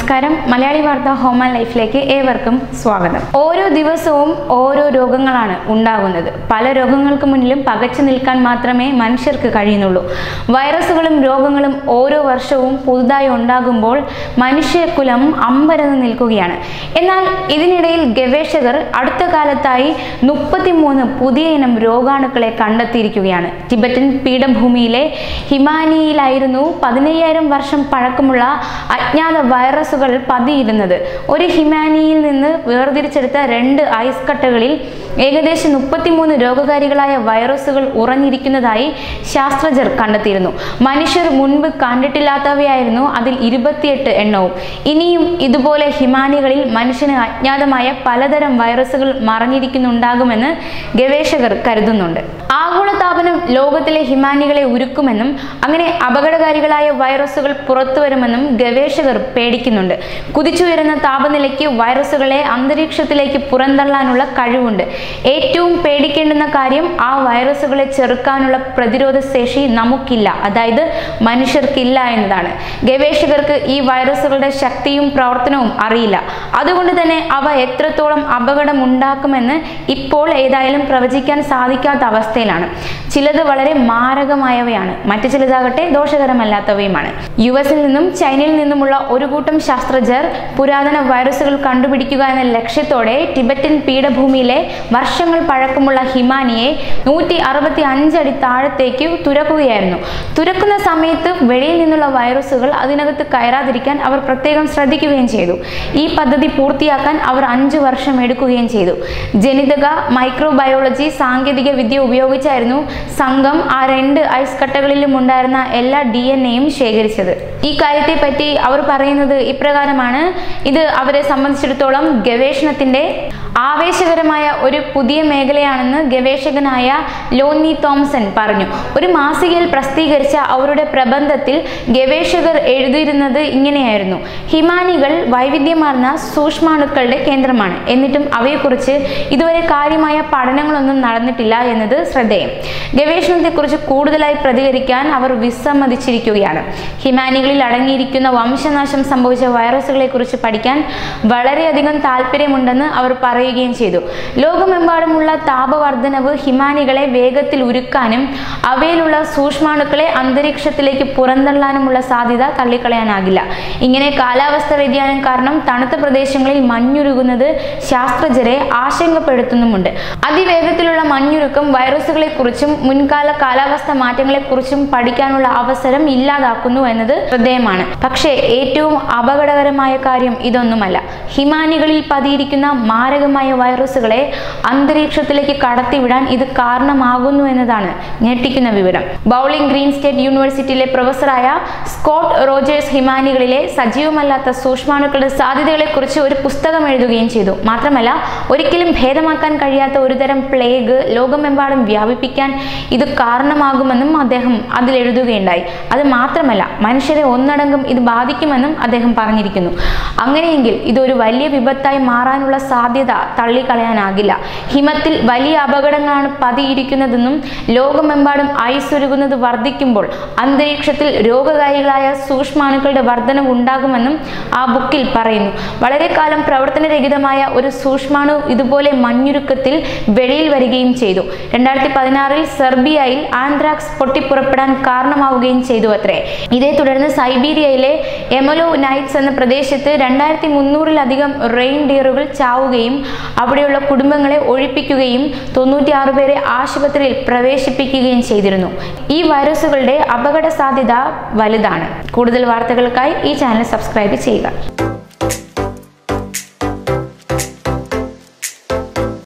നമസ്കാരം മലയാളി വാർത്ത home and ലൈഫിലേക്ക് ഏവർക്കും സ്വാഗതം ഓരോ ദിവസവും ഓരോ രോഗങ്ങളാണ് ഉണ്ടാകുന്നത് പല രോഗങ്ങൾക്ക് മുന്നിലും പകച്ചു നിൽക്കാൻ മാത്രമേ മനുഷ്യർക്ക് കഴിയുന്നുള്ളൂ വൈറസുകളും രോഗങ്ങളും ഓരോ വർഷവും പുതുതായി ഉണ്ടാകുമ്പോൾ മനുഷ്യകുലം അമ്പരന്ന് നിൽക്കുകയാണ് എന്നാൽ ഇതിനിടയിൽ ഗവേഷകർ അടുത്ത കാലത്തായി മുപ്പത്തിമൂന്ന് പുതിയ ഇനം രോഗാണുക്കളെ കണ്ടെത്തിയിരിക്കുകയാണ് ടിബറ്റൻ പീഠഭൂമിയിലെ ഹിമാനിയിലായിരുന്നു പതിനയ്യായിരം വർഷം പഴക്കമുള്ള അജ്ഞാത വൈറസുകൾ പതിയിരുന്നത് ഒരു ഹിമാനിയിൽ നിന്ന് വേർതിരിച്ചെടുത്ത രണ്ട് ഐസ് കട്ടകളിൽ ഏകദേശം മുപ്പത്തിമൂന്ന് രോഗകാരികളായ വൈറസുകൾ ഉറഞ്ഞിരിക്കുന്നതായി ശാസ്ത്രജ്ഞർ കണ്ടെത്തിയിരുന്നു മനുഷ്യർ മുൻപ് കണ്ടിട്ടില്ലാത്തവയായിരുന്നു അതിൽ ഇരുപത്തിയെട്ട് എണ്ണവും ഇനിയും ഇതുപോലെ ഹിമാനികളിൽ മനുഷ്യന് അജ്ഞാതമായ പലതരം വൈറസുകൾ മറഞ്ഞിരിക്കുന്നുണ്ടാകുമെന്ന് ഗവേഷകർ കരുതുന്നുണ്ട് ആഗോളതാപനം ലോകത്തിലെ ഹിമാനികളെ ഉരുക്കുമെന്നും അങ്ങനെ അപകടകാരികളായ വൈറസുകൾ പുറത്തു വരുമെന്നും ഗവേഷകർ പേടിക്കുന്നുണ്ട് കുതിച്ചുയരുന്ന താപനിലയ്ക്ക് വൈറസുകളെ അന്തരീക്ഷത്തിലേക്ക് പുറന്തള്ളാനുള്ള കഴിവുണ്ട് ഏറ്റവും പേടിക്കേണ്ടുന്ന കാര്യം ആ വൈറസുകളെ ചെറുക്കാനുള്ള പ്രതിരോധ ശേഷി നമുക്കില്ല അതായത് മനുഷ്യർക്കില്ല എന്നതാണ് ഗവേഷകർക്ക് ഈ വൈറസുകളുടെ ശക്തിയും പ്രവർത്തനവും അറിയില്ല അതുകൊണ്ട് തന്നെ അവ എത്രത്തോളം അപകടം ഉണ്ടാക്കുമെന്ന് ഇപ്പോൾ ഏതായാലും പ്രവചിക്കാൻ സാധിക്കാത്ത അവസ്ഥയിലാണ് ചിലത് വളരെ മാരകമായവയാണ് മറ്റു ചിലതാകട്ടെ ദോഷകരമല്ലാത്തവയുമാണ് യു എസിൽ നിന്നും ചൈനയിൽ നിന്നുമുള്ള ഒരു കൂട്ടം ശാസ്ത്രജ്ഞർ പുരാതന വൈറസുകൾ കണ്ടുപിടിക്കുക എന്ന ലക്ഷ്യത്തോടെ ടിബറ്റൻ പീഠഭൂമിയിലെ വർഷങ്ങൾ പഴക്കമുള്ള ഹിമാനിയെ നൂറ്റി അറുപത്തി അഞ്ചടി താഴത്തേക്ക് തുരക്കുകയായിരുന്നു തുരക്കുന്ന സമയത്ത് വെളിയിൽ നിന്നുള്ള വൈറസുകൾ അതിനകത്ത് കയറാതിരിക്കാൻ അവർ പ്രത്യേകം ശ്രദ്ധിക്കുകയും ചെയ്തു ഈ പദ്ധതി പൂർത്തിയാക്കാൻ അവർ അഞ്ചു വർഷം എടുക്കുകയും ചെയ്തു ജനിതക മൈക്രോബയോളജി സാങ്കേതിക വിദ്യ ഉപയോഗിച്ചായിരുന്നു സംഘം ആ രണ്ട് ഐസ് കട്ടകളിലും ഉണ്ടായിരുന്ന എല്ലാ ഡി എൻ എയും ശേഖരിച്ചത് ഈ കാര്യത്തെ പറ്റി അവർ പറയുന്നത് ഇപ്രകാരമാണ് ഇത് അവരെ സംബന്ധിച്ചിടത്തോളം ഗവേഷണത്തിന്റെ ആവേശകരമായ ഒരു പുതിയ മേഖലയാണെന്ന് ഗവേഷകനായ ലോന്നി തോംസൺ പറഞ്ഞു ഒരു മാസികയിൽ പ്രസിദ്ധീകരിച്ച അവരുടെ പ്രബന്ധത്തിൽ ഗവേഷകർ എഴുതിയിരുന്നത് ഇങ്ങനെയായിരുന്നു ഹിമാനികൾ വൈവിധ്യമാർന്ന സൂക്ഷ്മാണുക്കളുടെ കേന്ദ്രമാണ് എന്നിട്ടും അവയെക്കുറിച്ച് ഇതുവരെ കാര്യമായ പഠനങ്ങളൊന്നും നടന്നിട്ടില്ല എന്നത് ശ്രദ്ധേയം ഗവേഷണത്തെക്കുറിച്ച് കൂടുതലായി പ്രതികരിക്കാൻ അവർ വിസമ്മതിച്ചിരിക്കുകയാണ് ഹിമാനികളിൽ അടങ്ങിയിരിക്കുന്ന വംശനാശം സംഭവിച്ച വൈറസുകളെ കുറിച്ച് പഠിക്കാൻ വളരെയധികം താല്പര്യമുണ്ടെന്ന് അവർ പറയുകയും ചെയ്തു ലോകമെമ്പാടുമുള്ള താപവർദ്ധനവ് ഹിമാനികളെ വേഗത്തിൽ ഉരുക്കാനും അവയിലുള്ള സൂക്ഷ്മാണുക്കളെ അന്തരീക്ഷത്തിലേക്ക് പുറന്തള്ളാനുമുള്ള സാധ്യത തള്ളിക്കളയാനാകില്ല ഇങ്ങനെ കാലാവസ്ഥ വ്യതിയാനം കാരണം തണുത്ത പ്രദേശങ്ങളിൽ മഞ്ഞുരുകുന്നത് ശാസ്ത്രജ്ഞരെ ആശങ്കപ്പെടുത്തുന്നുമുണ്ട് അതിവേഗത്തിലുള്ള മഞ്ഞുരുക്കം വൈറസുകളെ കുറിച്ചും മുൻകാല കാലാവസ്ഥ മാറ്റങ്ങളെ കുറിച്ചും പഠിക്കാനുള്ള അവസരം ഇല്ലാതാക്കുന്നു എന്നത് ശ്രദ്ധേയമാണ് പക്ഷേ ഏറ്റവും അപകടകരമായ കാര്യം ഇതൊന്നുമല്ല ഹിമാനികളിൽ പതിയിരിക്കുന്ന മാരകമായ വൈറസുകളെ അന്തരീക്ഷത്തിലേക്ക് കടത്തിവിടാൻ ഇത് കാരണമാകുന്നു എന്നതാണ് ഞെട്ടിക്കുന്ന വിവരം ബൗളിംഗ് ഗ്രീൻ സ്റ്റേറ്റ് യൂണിവേഴ്സിറ്റിയിലെ പ്രൊഫസറായ സ്കോട്ട് റോജേഴ്സ് ഹിമാനികളിലെ സജീവമല്ലാത്ത സൂക്ഷ്മാണുക്കളുടെ സാധ്യതകളെക്കുറിച്ച് ഒരു പുസ്തകം എഴുതുകയും ചെയ്തു മാത്രമല്ല ഒരിക്കലും ഭേദമാക്കാൻ കഴിയാത്ത ഒരുതരം പ്ലേഗ് ലോകമെമ്പാടും വ്യാപിപ്പിക്കാൻ ഇത് കാരണമാകുമെന്നും അദ്ദേഹം അതിൽ എഴുതുകയുണ്ടായി അത് മാത്രമല്ല മനുഷ്യരെ ഒന്നടങ്കം ഇത് ബാധിക്കുമെന്നും അദ്ദേഹം പറഞ്ഞിരിക്കുന്നു അങ്ങനെയെങ്കിൽ ഇതൊരു വലിയ വിപത്തായി മാറാനുള്ള സാധ്യത തള്ളിക്കളയാനാകില്ല ഹിമത്തിൽ വലിയ അപകടങ്ങളാണ് പതിയിരിക്കുന്നതെന്നും ലോകമെമ്പാടും ഐസ് ഉരുകുന്നത് വർദ്ധിക്കുമ്പോൾ അന്തരീക്ഷത്തിൽ രോഗകാരികളായ സൂക്ഷ്മാണുക്കളുടെ വർധനവ് ഉണ്ടാകുമെന്നും ആ ബുക്കിൽ പറയുന്നു വളരെ കാലം പ്രവർത്തനരഹിതമായ ഒരു സൂക്ഷ്മാണു ഇതുപോലെ മഞ്ഞുരുക്കത്തിൽ വെളിയിൽ വരികയും ചെയ്തു രണ്ടായിരത്തി പതിനാറിൽ സെർബിയയിൽ ആന്ത്രാക്സ് പൊട്ടിപ്പുറപ്പെടാൻ കാരണമാവുകയും ചെയ്തു അത്രേ ഇതേ തുടർന്ന് സൈബീരിയയിലെ എമലോ നൈറ്റ്സ് എന്ന പ്രദേശത്ത് രണ്ടായിരത്തി മുന്നൂറിലധികം റെയിൻ ഡിയറുകൾ ചാവുകയും അവിടെയുള്ള കുടുംബങ്ങളെ ഒഴിപ്പിക്കുകയും തൊണ്ണൂറ്റിയാറ് പേരെ ആശുപത്രിയിൽ പ്രവേശിപ്പിക്കുകയും ചെയ്തിരുന്നു ഈ വൈറസുകളുടെ അപകട സാധ്യത വലുതാണ് കൂടുതൽ വാർത്തകൾക്കായി ഈ ചാനൽ സബ്സ്ക്രൈബ് ചെയ്യുക